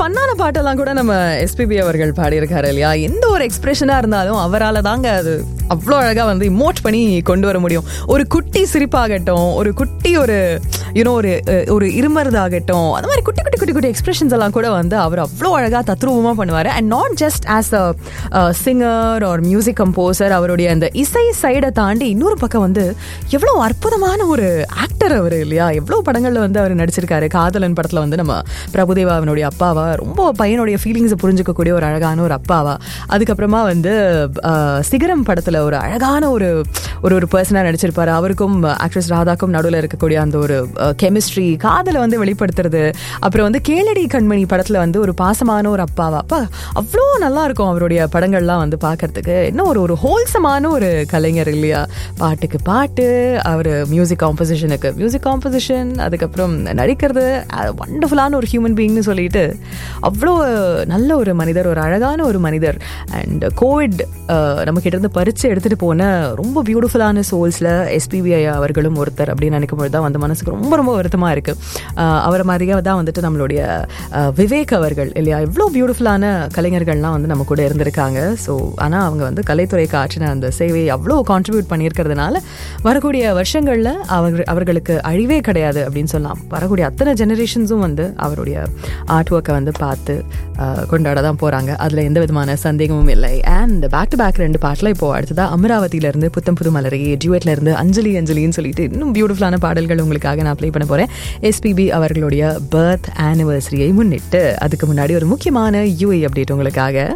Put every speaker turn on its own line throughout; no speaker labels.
ஃபன்னான பாட்டெல்லாம் கூட நம்ம எஸ்பிபி அவர்கள் பாடியிருக்காரு இல்லையா எந்த ஒரு எக்ஸ்பிரஷனா இருந்தாலும் அவரால் தாங்க அது அவ்வளோ அழகா வந்து இமோட் பண்ணி கொண்டு வர முடியும் ஒரு குட்டி சிரிப்பாகட்டும் ஒரு குட்டி ஒரு யூனோ ஒரு அஹ், ஒரு இருமறதாகட்டும் அந்த மாதிரி குட்டி குட்டி குட்டி குட்டி எக்ஸ்பிரஷன்ஸ் எல்லாம் கூட வந்து அவர் அவ்வளோ அழகா தத்ரூபமா பண்ணுவார் and not just as a singer or music composer அவருடைய அந்த இசை சைடை தாண்டி இன்னொரு பக்கம் வந்து எவ்வளோ அற்புதமான ஒரு ஆக்டர் அவர் இல்லையா எவ்வளோ படங்கள்ல வந்து அவர் நடிச்சிருக்காரு காதலன் படத்துல வந்து நம்ம பிரபுதேவாவினுடைய அப்பாவா ரொம்ப பையனுடைய ஃபீலிங்ஸை புரிஞ்சுக்கக்கூடிய ஒரு அழகான ஒரு அப்பாவா அதுக்கப்புறமா வந்து அஹ், சிகரம் படத்துல ஒரு அழகான ஒரு ஒரு ஒரு பர்சனாக நடிச்சிருப்பாரு அவருக்கும் ஆக்ட்ரஸ் ராதாக்கும் நடுவில் இருக்கக்கூடிய அந்த ஒரு கெமிஸ்ட்ரி காதலை வந்து வெளிப்படுத்துறது அப்புறம் வந்து கேளடி கண்மணி படத்துல வந்து ஒரு பாசமான ஒரு அப்பாவா அப்பா அவ்வளோ நல்லா இருக்கும் அவருடைய படங்கள்லாம் வந்து பார்க்கறதுக்கு இன்னும் ஒரு ஒரு ஹோல்சமான ஒரு கலைஞர் இல்லையா பாட்டுக்கு பாட்டு அவர் மியூசிக் காம்போசிஷனுக்கு மியூசிக் காம்போசிஷன் அதுக்கப்புறம் நடிக்கிறது வண்டர்ஃபுல்லான ஒரு ஹியூமன் பீயிங்னு சொல்லிட்டு அவ்வளோ நல்ல ஒரு மனிதர் ஒரு அழகான ஒரு மனிதர் அண்ட் கோவிட் நம்ம கிட்ட இருந்து பறிச்சு எடுத்துட்டு போன ரொம்ப பியூட்டிஃபுல்லான சோல்ஸ்ல எஸ்பிபிஐ அவர்களும் ஒருத்தர் அப்படின்னு நினைக்கும் பொழுது தான் வந்து மனசுக்கு ரொம்ப ரொம்ப வருத்தமா இருக்கு அஹ், அவரை மாதிரியே தான் வந்துட்டு நம்மளுடைய அஹ், விவேக் அவர்கள் இல்லையா இவ்வளோ பியூட்டிஃபுல்லான கலைஞர்கள்லாம் வந்து நம்ம கூட இருந்திருக்காங்க ஸோ ஆனால் அவங்க வந்து கலைத்துறைக்கு ஆற்றின அந்த சேவையை அவ்வளோ கான்ட்ரிபியூட் பண்ணியிருக்கிறதுனால வரக்கூடிய வருஷங்களில் அவர் அவர்களுக்கு அழிவே கிடையாது அப்படின்னு சொல்லலாம் வரக்கூடிய அத்தனை ஜெனரேஷன்ஸும் வந்து அவருடைய ஆர்ட் ஒர்க்கை வந்து பார்த்து அஹ், கொண்டாட தான் போகிறாங்க அதில் எந்த விதமான சந்தேகமும் இல்லை அண்ட் பேக் டு பேக் ரெண்டு பாட்டில் இப்போ அடுத்ததா அமராவதியிலேருந்து புத்தம் புது மலரே டியூட்ல இருந்து அஞ்சலி அஞ்சலின்னு சொல்லிட்டு இன்னும் பியூட்டிஃபுல்லான பாடல்கள் உங்களுக்காக நான் ப்ளே பண்ண போகிறேன் எஸ்பிபி அவர்களுடைய பர்த் ஆனிவர்சரியை முன்னிட்டு அதுக்கு முன்னாடி ஒரு முக்கியமான யூஏ அப்டேட் உங்களுக்காக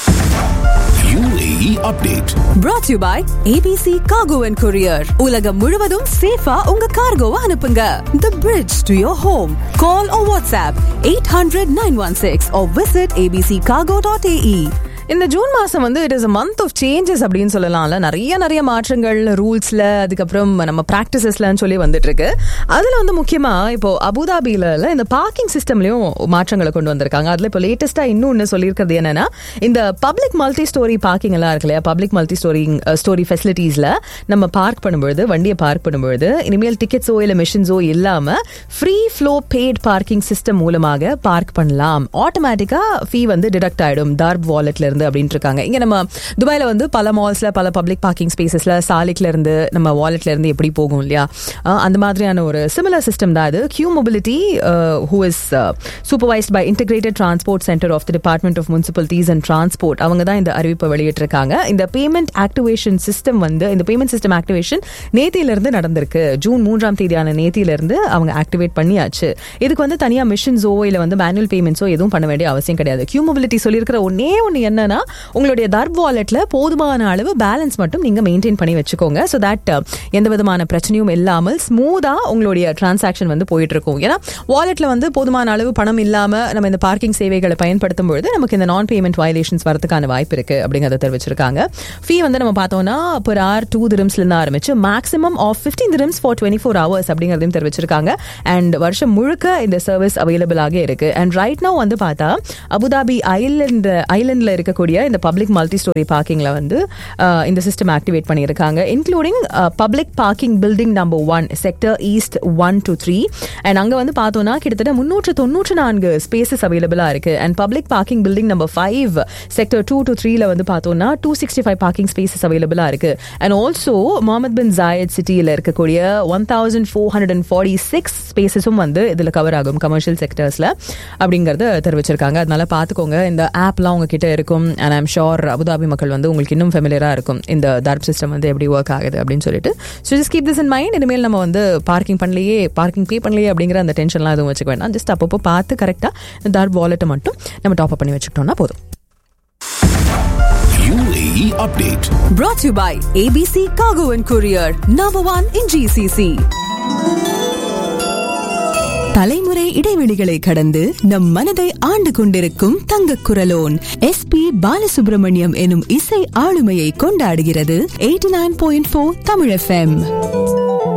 UAE update.
brought to you by ABC Cargo and Courier. உலகம் முழுவதும் சேஃபா உங்க கார்கோவை அனுப்புங்க. The bridge to your home. Call or WhatsApp 800 916 or visit abccargo.ae.
இந்த ஜூன் மாசம் வந்து it is month of changes அப்படின்னு சொல்லலாம்ல நிறைய நிறைய மாற்றங்கள் ரூல்ஸ்ல அதுக்கப்புறம் நம்ம ப்ராக்டிசஸ்லன்னு சொல்லி வந்துட்டு இருக்கு அதுல வந்து முக்கியமா இப்போ அபுதாபியில இந்த பார்க்கிங் சிஸ்டம்லயும் மாற்றங்களை கொண்டு வந்திருக்காங்க அதுல இப்போ லேட்டஸ்டா இன்னொன்னு சொல்லியிருக்கிறது என்னன்னா இந்த பப்ளிக் மல்டி ஸ்டோரி பார்க்கிங் எல்லாம் இருக்கு இல்லையா பப்ளிக் மல்டி ஸ்டோரி ஸ்டோரி ஃபெசிலிட்டிஸ்ல நம்ம பார்க் பண்ணும்பொழுது வண்டியை பார்க் பண்ணும்பொழுது இனிமேல் டிக்கெட்ஸோ இல்ல மிஷின்ஸோ இல்லாம free flow paid parking system மூலமாக பார்க் பண்ணலாம் ஆட்டோமேட்டிக்கா ஃபீ வந்து டிடக்ட் ஆயிடும் தார்ப் வாலெட்ல இருந்து அப்படின்ட்டு இருக்காங்க இங்க நம்ம துபாயில வந்து பல மால்ஸ்ல பல பப்ளிக் பார்க்கிங் ஸ்பேசஸ்ல சாலிக்ல இருந்து நம்ம வாலெட்ல இருந்து எப்படி போகும் இல்லையா அஹ் அந்த மாதிரியான ஒரு சிமிலர் சிஸ்டம் தான் அது Q mobility who is supervised by integrated transport centre of the department of municipalities and transport அவங்க தான் இந்த அறிவிப்பை வெளியிட்டிருக்காங்க இந்த பேமெண்ட் ஆக்டிவேஷன் சிஸ்டம் வந்து இந்த பேமெண்ட் சிஸ்டம் ஆக்டிவேஷன் நேத்தியில இருந்து நடந்திருக்கு ஜூன் மூன்றாம் தேதியான நேத்தியில இருந்து அவங்க ஆக்டிவேட் பண்ணியாச்சு இதுக்கு வந்து தனியா மிஷின்ஸோ இல்ல வந்து மேனுவல் பேமெண்ட்ஸோ எதுவும் பண்ண வேண்டிய அவசியம் கிடையாது கியூ மொபிலிட்டி சொல்லியிருக்கிற ஒன்னே ஒன்று என்னன்னா உங்களுடைய தர்ப் வாலெட்ல போதுமான அளவு பேலன்ஸ் மட்டும் நீங்க மெயின்டைன் பண்ணி வச்சுக்கோங்க ஸோ தட் எந்த விதமான பிரச்சனையும் இல்லாமல் ஸ்மூதா உங்களுடைய டிரான்சாக்ஷன் வந்து போயிட்டு இருக்கும் ஏன்னா வாலெட்ல வந்து போதுமான அளவு பணம் இல்லாம நம்ம இந்த பார்க்கிங் சேவைகளை பயன்படுத்தும் பொழுது நமக்கு இந்த நான் பேமெண்ட் வயலேஷன்ஸ் வரதுக்கான வாய்ப்பு இருக்கு அப்படிங்கறத தெரிவிச்சிருக்காங்க ஃபீ வந்து நம்ம பார்த்தோம்னா per hour டூ திரம்ஸ்ல இருந்து ஆரம்பிச்சு maximum of fifteen dirhams for twenty four hours அப்படிங்கிறதையும் தெரிவிச்சிருக்காங்க அண்ட் வருஷம் முழுக்க இந்த சர்வீஸ் அவைலபிள் ஆக இருக்கு அண்ட் ரைட் நோ வந்து பார்த்தா அபுதாபி ஐலண்ட் ஐலண்ட்ல இருக்கக்கூடிய இந்த பப்ளிக் மல்டி ஸ்டோரி பார்க்கிங்ல வந்து அஹ், இந்த சிஸ்டம் ஆக்டிவேட் பண்ணியிருக்காங்க including public parking building number one sector east one two three and அங்க வந்து பார்த்தோம்னா கிட்டத்தட்ட முன்னூற்று தொண்ணூற்று நான்கு ஸ்பேசஸ் அவைலபிளா இருக்கு and public parking building number five sector two two த்ரீல வந்து பார்த்தோம்னா two sixty five parking spaces அவைலபிளா இருக்கு and also Mohammed bin Zayed சிட்டியில் இருக்கக்கூடிய one thousand four hundred and forty six ஸ்பேசஸும் வந்து இதுல கவர் ஆகும் கமர்ஷியல் செக்டர்ஸ்ல அப்படிங்கறத தெரிவிச்சிருக்காங்க அதனால பாத்துக்கோங்க இந்த ஆப்லாம் உங்ககிட்ட இருக்கும் அண்ட் ஐம் ஷோர் அபுதாபி மக்கள் வந்து உங்களுக்கு இன்னும் ஃபெமிலியரா இருக்கும் இந்த தர்ப் சிஸ்டம் வந்து எப்படி ஒர்க் ஆகுது அப்படின்னு சொல்லிட்டு so just keep this in mind இனிமேல் நம்ம வந்து பார்க்கிங் பண்ணலையே பார்க்கிங் பே பண்ணலையே அப்படிங்கிற அந்த டென்ஷன்லாம் எதுவும் வச்சுக்க வேண்டாம் ஜஸ்ட் அப்பப்போ பார்த்து கரெக்டாக தர்ப் வாலெட்டை மட்டும் நம்ம டாப் அப் பண்ணி வச்சுக்கிட்டோம்னா போதும்
UAE update.
Brought to you by ABC Cargo and Courier. Number one in GCC. தலைமுறை இடைவெளிகளை கடந்து நம் மனதை ஆண்டு கொண்டிருக்கும் தங்க குரலோன் எஸ் பி பாலசுப்ரமணியம் எனும் இசை ஆளுமையை கொண்டாடுகிறது eighty nine point four Tamil FM